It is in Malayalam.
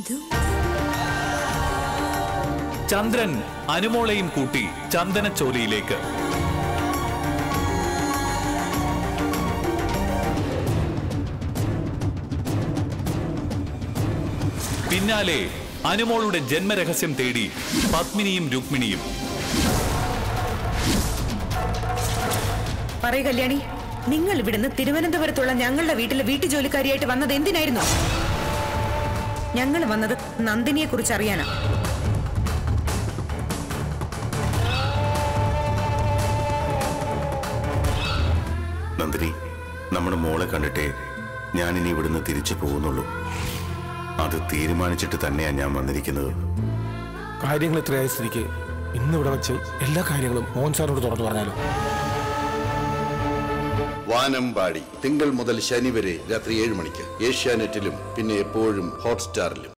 ചന്ദ്രൻ അനുമോളെയും കൂട്ടി ചന്ദനച്ചോലയിലേക്ക് പിന്നാലെ അനുമോളുടെ ജന്മരഹസ്യം തേടി പത്മിനിയും രുക്മിണിയും പറയ് കല്യാണി നിങ്ങൾ ഇവിടുന്ന് തിരുവനന്തപുരത്തുള്ള ഞങ്ങളുടെ വീട്ടിലെ വീട്ടുജോലിക്കാരിയായിട്ട് വന്നത് എന്തിനായിരുന്നു ഞങ്ങൾ വന്നത് നന്ദിനിയെ കുറിച്ച് അറിയാനാ നന്ദിനി നമ്മുടെ മോളെ കണ്ടിട്ടേ ഞാൻ ഇനി ഇവിടുന്ന് തിരിച്ചു പോകുന്നുള്ളൂ അത് തീരുമാനിച്ചിട്ട് തന്നെയാണ് ഞാൻ വന്നിരിക്കുന്നത് കാര്യങ്ങൾ ഇത്രയായ സ്ഥിതിക്ക് ഇന്ന് ഇവിടെ വെച്ച് എല്ലാ കാര്യങ്ങളും മോഹൻ സാറിനോട് തുറന്നു പറഞ്ഞാലോ വാനമ്പാടി തിങ്കൾ മുതൽ ശനി വരെ രാത്രി ഏഴ് മണിക്ക് ഏഷ്യാനെറ്റിലും പിന്നെ എപ്പോഴും ഹോട്ട്സ്റ്റാറിലും